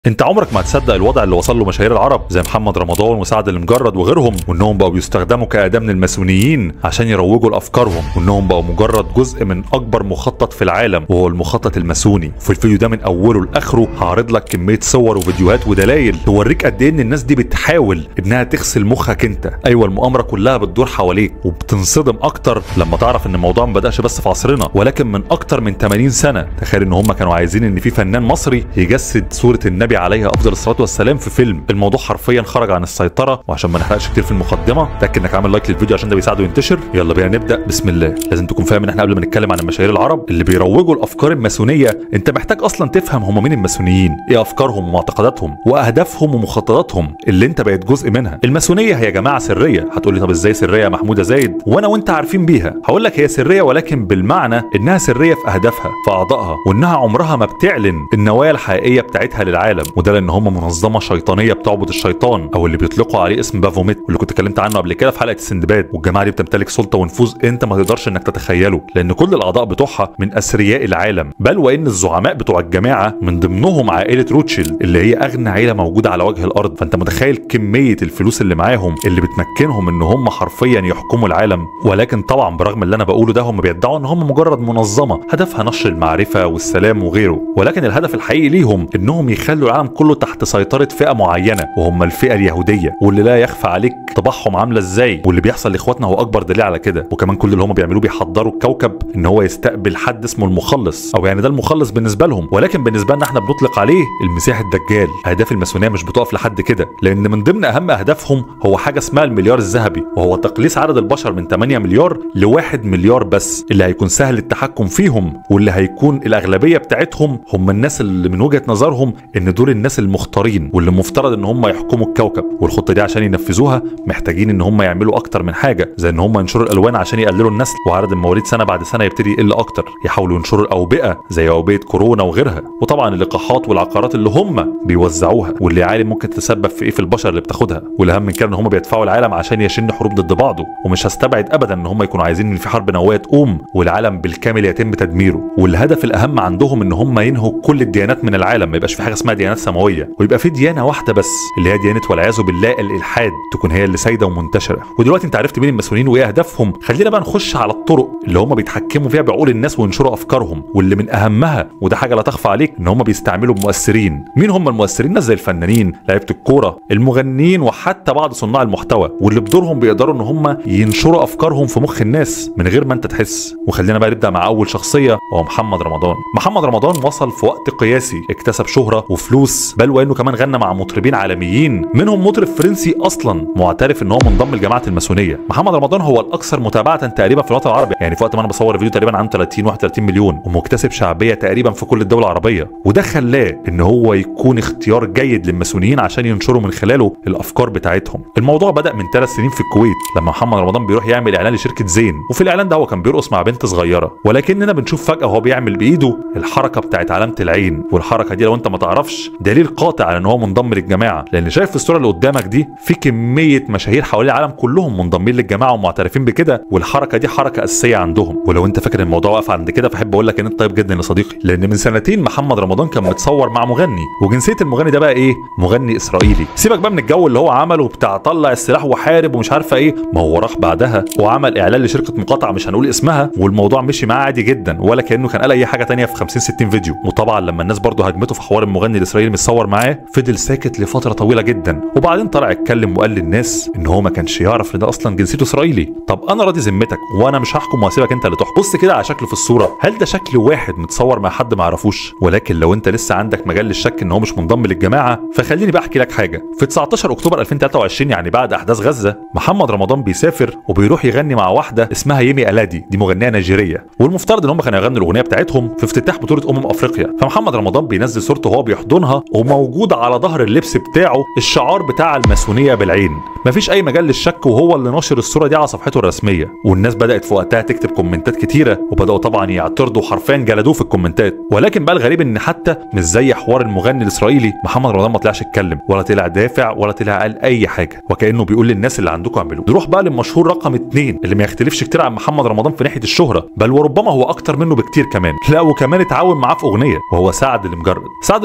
انت عمرك ما هتصدق الوضع اللي وصل له مشاهير العرب زي محمد رمضان وسعد المجرد وغيرهم وانهم بقوا بيستخدموا كأداة من الماسونيين عشان يروجوا لافكارهم وانهم بقوا مجرد جزء من اكبر مخطط في العالم وهو المخطط الماسوني في الفيديو ده من اوله لاخره هعرض لك كميه صور وفيديوهات ودلائل توريك قد ايه ان الناس دي بتحاول انها تغسل مخك انت ايوه المؤامره كلها بتدور حواليك وبتنصدم اكتر لما تعرف ان الموضوع ما بداش بس في عصرنا ولكن من اكتر من 80 سنه تخيل ان هم كانوا عايزين ان في فنان مصري يجسد صوره النبي عليه افضل الصلاه والسلام في فيلم الموضوع حرفيا خرج عن السيطره وعشان ما نحرقش كتير في المقدمه تاكد انك عامل لايك للفيديو عشان ده بيساعده ينتشر يلا بينا نبدا بسم الله لازم تكون فاهم ان احنا قبل ما نتكلم عن المشاهير العرب اللي بيروجوا الافكار الماسونيه انت محتاج اصلا تفهم هم مين الماسونيين ايه افكارهم ومعتقداتهم واهدافهم ومخططاتهم اللي انت بقيت جزء منها الماسونيه هي جماعه سريه هتقول لي طب ازاي سريه يا محموده زايد وانا وانت عارفين بيها هقول لك هي سريه ولكن بالمعنى انها سريه في اهدافها في اعضائها وانها عمرها ما بتعلن النوايا الحقيقيه بتاعتها للعالم وده لان هم منظمه شيطانيه بتعبد الشيطان او اللي بيطلقوا عليه اسم بافوميت واللي كنت اتكلمت عنه قبل كده في حلقه السندباد والجماعه دي بتمتلك سلطه ونفوذ انت ما تقدرش انك تتخيله لان كل الاعضاء بتوعها من اثرياء العالم بل وان الزعماء بتوع الجماعه من ضمنهم عائله روتشيلد اللي هي اغنى عيله موجوده على وجه الارض فانت متخيل كميه الفلوس اللي معاهم اللي بتمكنهم ان هم حرفيا يحكموا العالم ولكن طبعا برغم اللي انا بقوله ده هم بيدعوا ان هم مجرد منظمه هدفها نشر المعرفه والسلام وغيره ولكن الهدف الحقيقي ليهم انهم يخلوا العالم كله تحت سيطره فئه معينه وهم الفئه اليهوديه واللي لا يخفى عليك طباعهم عامله ازاي واللي بيحصل لاخواتنا هو اكبر دليل على كده وكمان كل اللي هم بيعملوه بيحضروا الكوكب ان هو يستقبل حد اسمه المخلص او يعني ده المخلص بالنسبه لهم ولكن بالنسبه لنا احنا بنطلق عليه المسيح الدجال اهداف الماسونيه مش بتقف لحد كده لان من ضمن اهم اهدافهم هو حاجه اسمها المليار الذهبي وهو تقليص عدد البشر من 8 مليار ل 1 مليار بس اللي هيكون سهل التحكم فيهم واللي هيكون الاغلبيه بتاعتهم هم الناس اللي من وجهه نظرهم ان دول الناس المختارين واللي مفترض ان هم يحكموا الكوكب والخطه دي عشان ينفذوها محتاجين ان هم يعملوا اكتر من حاجه زي ان هم ينشروا الالوان عشان يقللوا النسل وعدد المواليد سنه بعد سنه يبتدي يقل اكتر يحاولوا ينشروا الاوبئه زي اوبئه كورونا وغيرها وطبعا اللقاحات والعقارات اللي هم بيوزعوها واللي عالم ممكن تتسبب في ايه في البشر اللي بتاخدها والاهم من كده ان هم بيدفعوا العالم عشان يشن حروب ضد بعضه ومش هستبعد ابدا ان هم يكونوا عايزين ان في حرب نوويه تقوم والعالم بالكامل يتم تدميره والهدف الاهم عندهم ان هم ينهوا كل الديانات من العالم ما يبقاش في حاجه اسمها ديانات سماويه ويبقى في ديانه واحده بس اللي هي ديانه والعياذ بالله الالحاد تكون هي اللي سايده ومنتشره ودلوقتي انت عرفت مين الماسونيين وايه اهدافهم خلينا بقى نخش على الطرق اللي هم بيتحكموا فيها بعقول الناس وينشروا افكارهم واللي من اهمها وده حاجه لا تخفى عليك ان هم بيستعملوا مؤثرين مين هم المؤثرين ناس زي الفنانين لعيبه الكوره المغنيين وحتى بعض صناع المحتوى واللي بدورهم بيقدروا ان هم ينشروا افكارهم في مخ الناس من غير ما انت تحس وخلينا بقى نبدا مع اول شخصيه وهو محمد رمضان محمد رمضان وصل في وقت قياسي اكتسب شهره وفلوس بل وانه كمان غنى مع مطربين عالميين منهم مطرب فرنسي اصلا معترف ان هو منضم لجماعه الماسونيه محمد رمضان هو الاكثر متابعه تقريبا في الوطن العربي يعني في وقت ما انا بصور الفيديو تقريبا عنده 30 31 مليون ومكتسب شعبيه تقريبا في كل الدول العربيه وده خلاه ان هو يكون اختيار جيد للماسونيين عشان ينشروا من خلاله الافكار بتاعتهم الموضوع بدا من ثلاث سنين في الكويت لما محمد رمضان بيروح يعمل اعلان لشركه زين وفي الاعلان ده هو كان بيرقص مع بنت صغيره ولكننا بنشوف فجاه وهو بيعمل بايده الحركه بتاعت علامه العين والحركه دي لو انت ما تعرفش دليل قاطع على ان هو منضم للجماعه لان شايف في الصوره اللي قدامك دي في كميه مشاهير حوالين العالم كلهم منضمين للجماعه ومعترفين بكده والحركه دي حركه اساسيه عندهم ولو انت فاكر الموضوع واقف عند كده فاحب اقول لك ان انت طيب جدا يا صديقي لان من سنتين محمد رمضان كان متصور مع مغني وجنسيه المغني ده بقى ايه مغني اسرائيلي سيبك بقى من الجو اللي هو عمله بتاع طلع السلاح وحارب ومش عارفه ايه ما هو راح بعدها وعمل اعلان لشركه مقاطعه مش هنقول اسمها والموضوع مشي معاه عادي جدا ولا كانه كان قال اي حاجه تانية في 50 60 فيديو وطبعا لما الناس برضه هجمته في حوار المغني الاسرائيلي متصور معاه فضل ساكت لفتره طويله جدا وبعدين طلع اتكلم وقال للناس ان هو ما كانش يعرف ان ده اصلا جنسيته اسرائيلي طب انا راضي ذمتك وانا مش هحكم وهسيبك انت اللي تحكم بص كده على شكله في الصوره هل ده شكل واحد متصور مع حد ما يعرفوش ولكن لو انت لسه عندك مجال للشك ان هو مش منضم للجماعه فخليني بقى احكي لك حاجه في 19 اكتوبر 2023 يعني بعد احداث غزه محمد رمضان بيسافر وبيروح يغني مع واحده اسمها يمي الادي دي مغنيه نيجيريه والمفترض ان هم كانوا يغنوا الاغنيه بتاعتهم في افتتاح بطوله امم افريقيا فمحمد رمضان بينزل صورته وهو بيحضنها وموجود على ظهر اللبس بتاعه الشعار بتاع الماسونيه بالعين مفيش اي مجال للشك وهو اللي ناشر الصوره دي على صفحته الرسميه والناس بدات في وقتها تكتب كومنتات كتيره وبداوا طبعا يعترضوا حرفيا جلدوه في الكومنتات ولكن بقى الغريب ان حتى مش زي حوار المغني الاسرائيلي محمد رمضان ما طلعش اتكلم ولا طلع دافع ولا طلع قال اي حاجه وكانه بيقول للناس اللي عندكم اعملوا نروح بقى للمشهور رقم اتنين اللي ما يختلفش كتير عن محمد رمضان في ناحيه الشهره بل وربما هو اكتر منه بكتير كمان لا وكمان اتعاون معاه في اغنيه وهو سعد المجرد سعد المجرد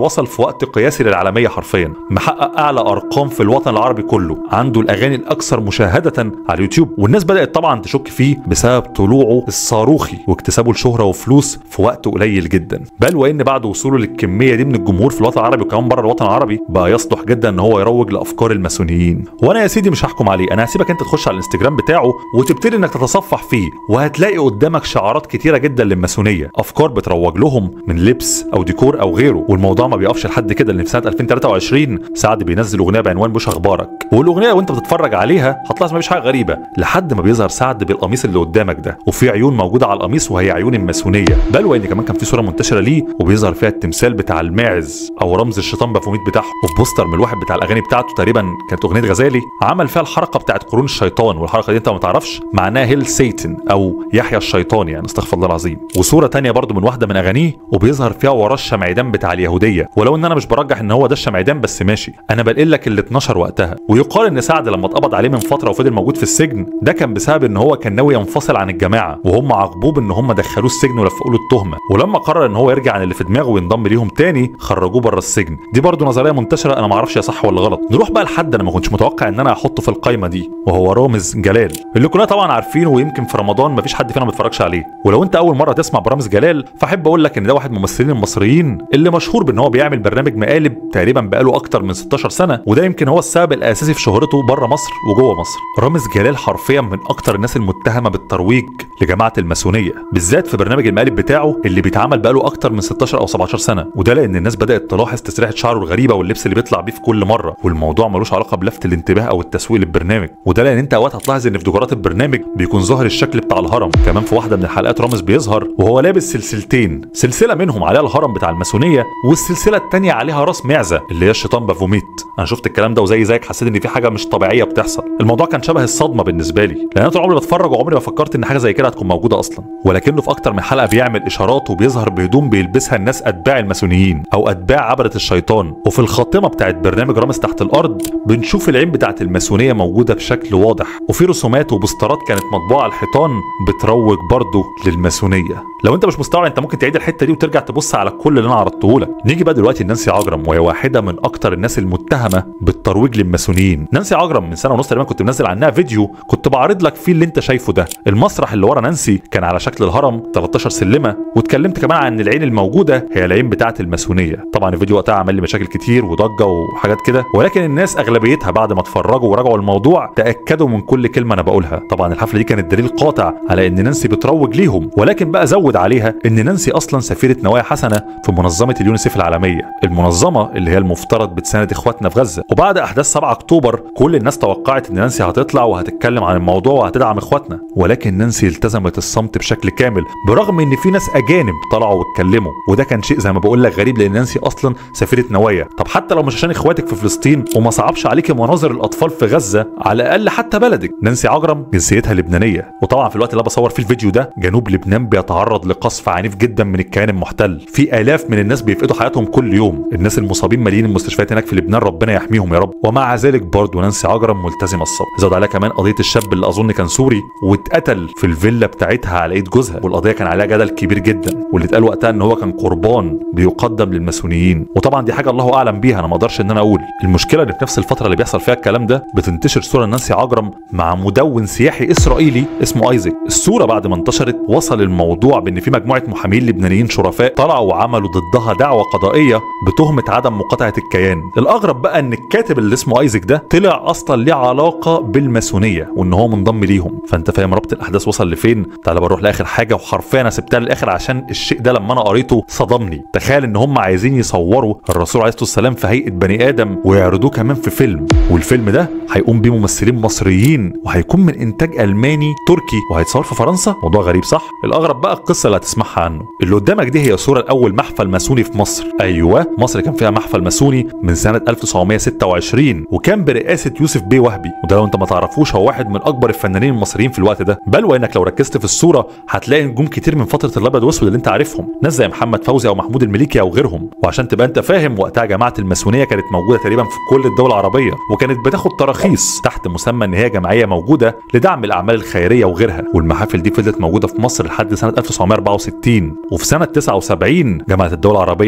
وصل في وقت قياسي للعالميه حرفيا محقق اعلى ارقام في الوطن العربي كله عنده الاغاني الاكثر مشاهده على اليوتيوب والناس بدات طبعا تشك فيه بسبب طلوعه الصاروخي واكتسابه لشهره وفلوس في وقت قليل جدا بل وان بعد وصوله للكميه دي من الجمهور في الوطن العربي وكمان بره الوطن العربي بقى يصلح جدا ان هو يروج لافكار الماسونيين وانا يا سيدي مش هحكم عليه انا هسيبك انت تخش على الانستجرام بتاعه وتبتدي انك تتصفح فيه وهتلاقي قدامك شعارات كتيره جدا للماسونيه افكار بتروج لهم من لبس او ديكور او غيره والموضوع ما بيقفش لحد كده لان في سنه 2023 سعد بينزل اغنيه بعنوان مش اخبارك والاغنيه وانت بتتفرج عليها هتلاحظ ما فيش حاجه غريبه لحد ما بيظهر سعد بالقميص اللي قدامك ده وفي عيون موجوده على القميص وهي عيون الماسونيه بل وان كمان كان في صوره منتشره ليه وبيظهر فيها التمثال بتاع الماعز او رمز الشيطان بافوميت بتاعه وفي بوستر من الواحد بتاع الاغاني بتاعته تقريبا كانت اغنيه غزالي عمل فيها الحركه بتاعت قرون الشيطان والحركه دي انت ما تعرفش معناها هيل سيتن او يحيى الشيطان يعني استغفر الله العظيم وصوره تانية برضو من واحده من اغانيه وبيظهر فيها وراه الشمعدان بتاع اليهوديه ولو ان انا مش برجح ان هو ده الشمعدان بس ماشي انا بنقل لك اللي اتنشر وقتها ويقال ان سعد لما اتقبض عليه من فتره وفضل موجود في السجن ده كان بسبب ان هو كان ناوي ينفصل عن الجماعه وهم عاقبوه بان هم دخلوه السجن ولفقوا له التهمه ولما قرر ان هو يرجع عن اللي في دماغه وينضم ليهم تاني خرجوه بره السجن دي برضو نظريه منتشره انا ما اعرفش هي صح ولا غلط نروح بقى لحد انا ما كنتش متوقع ان انا احطه في القايمه دي وهو رامز جلال اللي كلنا طبعا عارفينه ويمكن في رمضان ما فيش حد فينا ما بيتفرجش عليه ولو انت اول مره تسمع برامز جلال فاحب اقول لك ان ده واحد من الممثلين المصريين اللي مشهور بان هو بيعمل برنامج مقالب تقريبا بقاله اكتر من 16 سنه وده يمكن هو السبب الاساسي في شهرته بره مصر وجوه مصر رامز جلال حرفيا من اكتر الناس المتهمه بالترويج لجماعه الماسونيه بالذات في برنامج المقالب بتاعه اللي بيتعمل بقاله اكتر من 16 او 17 سنه وده لان الناس بدات تلاحظ تسريحه شعره الغريبه واللبس اللي بيطلع بيه في كل مره والموضوع ملوش علاقه بلفت الانتباه او التسويق للبرنامج وده لان انت اوقات هتلاحظ ان في ديكورات البرنامج بيكون ظاهر الشكل بتاع الهرم كمان في واحده من الحلقات رامز بيظهر وهو لابس سلسلتين سلسله منهم عليها الهرم بتاع الماسونيه والسلسله الثانيه عليها راس معزه اللي هي الشيطان بافوميت انا شفت الكلام ده وزي زيك حسيت ان في حاجه مش طبيعيه بتحصل الموضوع كان شبه الصدمه بالنسبه لي لان انا طول عمري بتفرج وعمري ما فكرت ان حاجه زي كده هتكون موجوده اصلا ولكنه في اكتر من حلقه بيعمل اشارات وبيظهر بهدوم بيلبسها الناس اتباع الماسونيين او اتباع عبره الشيطان وفي الخاتمه بتاعت برنامج رامز تحت الارض بنشوف العين بتاعت الماسونيه موجوده بشكل واضح وفي رسومات وبوسترات كانت مطبوعه على الحيطان بتروج برضه للماسونيه لو انت مش مستوعب انت ممكن تعيد الحته دي وترجع تبص على كل اللي انا عرضته لك نيجي بقى دلوقتي لنانسي عجرم وهي واحده من اكتر الناس المتهمه بالترويج للماسونيين نانسي عجرم من سنه ونص تقريبا كنت منزل عنها فيديو كنت بعرض لك فيه اللي انت شايفه ده المسرح اللي ورا نانسي كان على شكل الهرم 13 سلمه واتكلمت كمان عن ان العين الموجوده هي العين بتاعه الماسونيه طبعا الفيديو وقتها عمل لي مشاكل كتير وضجه وحاجات كده ولكن الناس اغلبيتها بعد ما اتفرجوا وراجعوا الموضوع تاكدوا من كل كلمه انا بقولها طبعا الحفله دي كانت دليل قاطع على ان نانسي بتروج ليهم ولكن بقى زود عليها ان نانسي اصلا سفيره نوايا حسنه في منظمه اليونيسيف العالميه المنظمه اللي هي المفترض بتساند اخواتنا في غزه وبعد احداث 7 اكتوبر كل الناس توقعت ان نانسي هتطلع وهتتكلم عن الموضوع وهتدعم اخواتنا ولكن نانسي التزمت الصمت بشكل كامل برغم ان في ناس اجانب طلعوا واتكلموا وده كان شيء زي ما بقول لك غريب لان نانسي اصلا سفيره نوايا طب حتى لو مش عشان اخواتك في فلسطين وما صعبش عليك مناظر الاطفال في غزه على الاقل حتى بلدك نانسي عجرم جنسيتها لبنانيه وطبعا في الوقت اللي أنا بصور فيه الفيديو ده جنوب لبنان بيتعرض لقصف عنيف جدا من الكيان المحتل في الاف من الناس بيفقدوا حياتهم كل يوم الناس المصابين مالين المستشفيات هناك في لبنان ربنا يحميهم يا رب ومع ذلك برضه نانسي عجرم ملتزمه الصبر زود عليها كمان قضيه الشاب اللي اظن كان سوري واتقتل في الفيلا بتاعتها على ايد جوزها والقضيه كان عليها جدل كبير جدا واللي اتقال وقتها ان هو كان قربان بيقدم للماسونيين وطبعا دي حاجه الله اعلم بيها انا ما اقدرش ان انا اقول المشكله ان في نفس الفتره اللي بيحصل فيها الكلام ده بتنتشر صوره نانسي عجرم مع مدون سياحي اسرائيلي اسمه ايزك الصوره بعد ما انتشرت وصل الموضوع بان في مجموعه محامين لبنانيين شرفاء طلعوا وعملوا ضدها دعوه قضائيه بتهمه عدم مقاطعه الكيان الاغرب بقى ان الكاتب اللي اسمه ايزك ده طلع اصلا ليه علاقه بالماسونيه وان هو منضم ليهم فانت فاهم ربط الاحداث وصل لفين تعال بروح لاخر حاجه وحرفيا انا سبتها للاخر عشان الشيء ده لما انا قريته صدمني تخيل ان هم عايزين يصوروا الرسول عليه الصلاه والسلام في هيئه بني ادم ويعرضوه كمان في فيلم والفيلم ده هيقوم بيه ممثلين مصريين وهيكون من انتاج الماني تركي وهيتصور في فرنسا موضوع غريب صح الاغرب بقى القصه اللي هتسمعها عنه اللي قدامك دي هي صوره لاول محفل ماسوني في مصر ايوه مصر كان فيها محفل ماسوني من سنه 1926 وكان برئاسه يوسف بيه وهبي وده لو انت ما تعرفوش هو واحد من اكبر الفنانين المصريين في الوقت ده بل وانك لو ركزت في الصوره هتلاقي نجوم كتير من فتره الابيض والاسود اللي انت عارفهم ناس زي محمد فوزي او محمود المليكي او غيرهم وعشان تبقى انت فاهم وقتها جماعه الماسونيه كانت موجوده تقريبا في كل الدول العربيه وكانت بتاخد تراخيص تحت مسمى ان هي جمعيه موجوده لدعم الاعمال الخيريه وغيرها والمحافل دي فضلت موجوده في مصر لحد سنه 1964 وفي سنه 79 جامعه الدول العربيه بتعتبر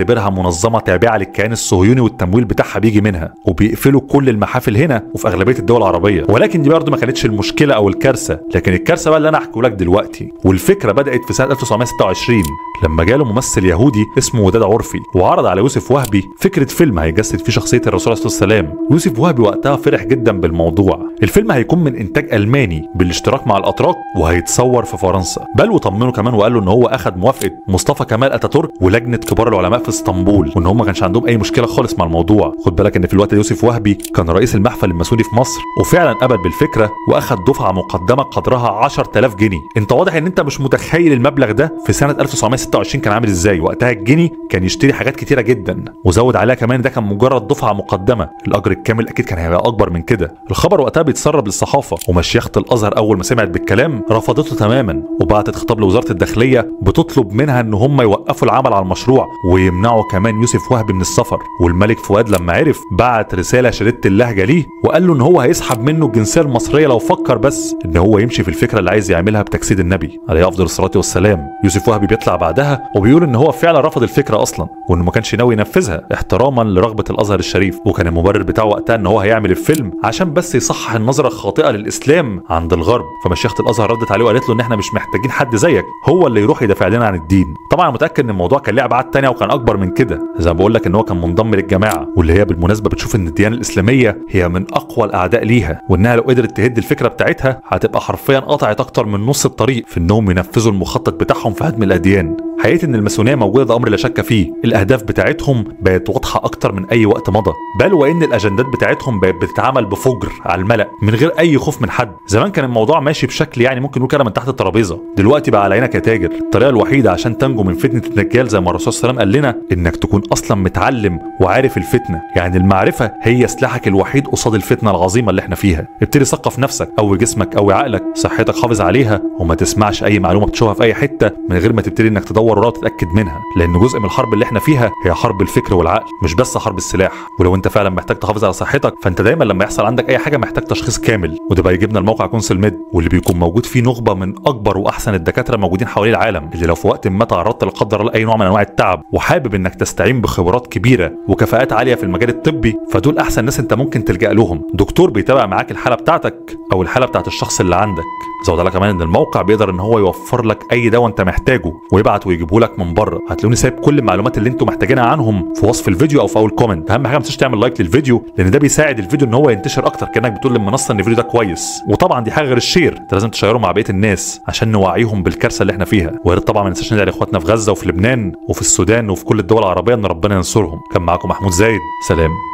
بيعتبرها منظمه تابعه للكيان الصهيوني والتمويل بتاعها بيجي منها وبيقفلوا كل المحافل هنا وفي اغلبيه الدول العربيه ولكن دي برضه ما كانتش المشكله او الكارثه لكن الكارثه بقى اللي انا هحكيه لك دلوقتي والفكره بدات في سنه 1926 لما جاله ممثل يهودي اسمه وداد عرفي وعرض على يوسف وهبي فكره فيلم هيجسد فيه شخصيه الرسول عليه الصلاه والسلام يوسف وهبي وقتها فرح جدا بالموضوع الفيلم هيكون من انتاج الماني بالاشتراك مع الاتراك وهيتصور في فرنسا بل وطمنه كمان وقال له ان هو اخذ موافقه مصطفى كمال اتاتورك ولجنه كبار العلماء في اسطنبول وان هم ما كانش عندهم اي مشكله خالص مع الموضوع خد بالك ان في الوقت ده يوسف وهبي كان رئيس المحفل الماسوني في مصر وفعلا قبل بالفكره واخذ دفعه مقدمه قدرها 10000 جنيه انت واضح ان انت مش متخيل المبلغ ده في سنه 1926 كان عامل ازاي وقتها الجنيه كان يشتري حاجات كتيره جدا وزود عليها كمان ده كان مجرد دفعه مقدمه الاجر الكامل اكيد كان هيبقى اكبر من كده الخبر وقتها بيتسرب للصحافه ومشيخه الازهر اول ما سمعت بالكلام رفضته تماما وبعتت خطاب لوزاره الداخليه بتطلب منها ان هم يوقفوا العمل على المشروع ويمنعوا كمان يوسف وهبي من السفر والملك فؤاد لما عرف بعت رساله شديده اللهجه ليه وقال له ان هو هيسحب منه الجنسيه المصريه لو فكر بس ان هو يمشي في الفكره اللي عايز يعملها بتجسيد النبي عليه افضل الصلاه والسلام يوسف وهبي بيطلع بعدها وبيقول ان هو فعلا رفض الفكره اصلا وانه ما كانش ناوي ينفذها احتراما لرغبه الازهر الشريف وكان المبرر بتاعه وقتها ان هو هيعمل الفيلم عشان بس يصحح النظره الخاطئه للاسلام عند الغرب فمشيخه الازهر ردت عليه وقالت له ان احنا مش محتاجين حد زيك هو اللي يروح يدافع لنا عن الدين طبعا أنا متاكد ان الموضوع كان ليه ابعاد تانية وكان اكبر من كده زي ما بقول لك ان هو كان منضم للجماعه واللي هي بالمناسبه بتشوف ان الديانه الاسلاميه هي من اقوى الاعداء ليها وانها لو قدرت تهد الفكره بتاعتها هتبقى حرفيا قطعت اكتر من نص الطريق في انهم ينفذوا المخطط بتاعهم في هدم الاديان حقيقه ان الماسونيه موجوده ده امر لا شك فيه الاهداف بتاعتهم بقت واضحه اكتر من اي وقت مضى بل وان الاجندات بتاعتهم بقت بتتعمل بفجر على الملأ من غير اي خوف من حد زمان كان الموضوع ماشي بشكل يعني ممكن نقول كده من تحت الترابيزه دلوقتي بقى على عينك يا تاجر الطريقه الوحيده عشان تنجو من فتنه الدجال زي ما الرسول صلى الله عليه وسلم قال لنا انك تكون اصلا متعلم وعارف الفتنه يعني المعرفه هي سلاحك الوحيد قصاد الفتنه العظيمه اللي احنا فيها ابتدي ثقف نفسك قوي جسمك قوي عقلك صحتك حافظ عليها وما تسمعش اي معلومه بتشوفها في اي حته من غير ما تبتدي انك تدور وراها وتتاكد منها لان جزء من الحرب اللي احنا فيها هي حرب الفكر والعقل مش بس حرب السلاح ولو انت فعلا محتاج تحافظ على صحتك فانت دايما لما يحصل عندك اي حاجه محتاج تشخيص كامل وده بقى يجيبنا الموقع كونسل ميد واللي بيكون موجود فيه نخبه من اكبر واحسن الدكاتره موجودين حوالين العالم اللي لو في وقت ما تعرضت لا قدر الله لاي نوع من انواع التعب وحابب انك تستعين بخبرات كبيره وكفاءات عاليه في المجال الطبي فدول احسن ناس انت ممكن تلجا لهم دكتور بيتابع معاك الحاله بتاعتك او الحاله بتاعت الشخص اللي عندك زود على كمان ان الموقع بيقدر ان هو يوفر لك اي دواء انت محتاجه ويبعت ويجيبه لك من بره هتلاقوني سايب كل المعلومات اللي انتم محتاجينها عنهم في وصف الفيديو او في اول كومنت اهم حاجه ما تنساش تعمل لايك للفيديو لان ده بيساعد الفيديو ان هو ينتشر اكتر كانك بتقول للمنصه ان الفيديو ده كويس وطبعا دي حاجه غير الشير انت لازم تشيره مع بقيه الناس عشان نوعيهم بالكارثه اللي احنا فيها ويا ريت طبعا ما ننساش ندعي لاخواتنا في غزه وفي لبنان وفي السودان وفي كل الدول العربيه ان ربنا ينصرهم كان معاكم محمود زايد سلام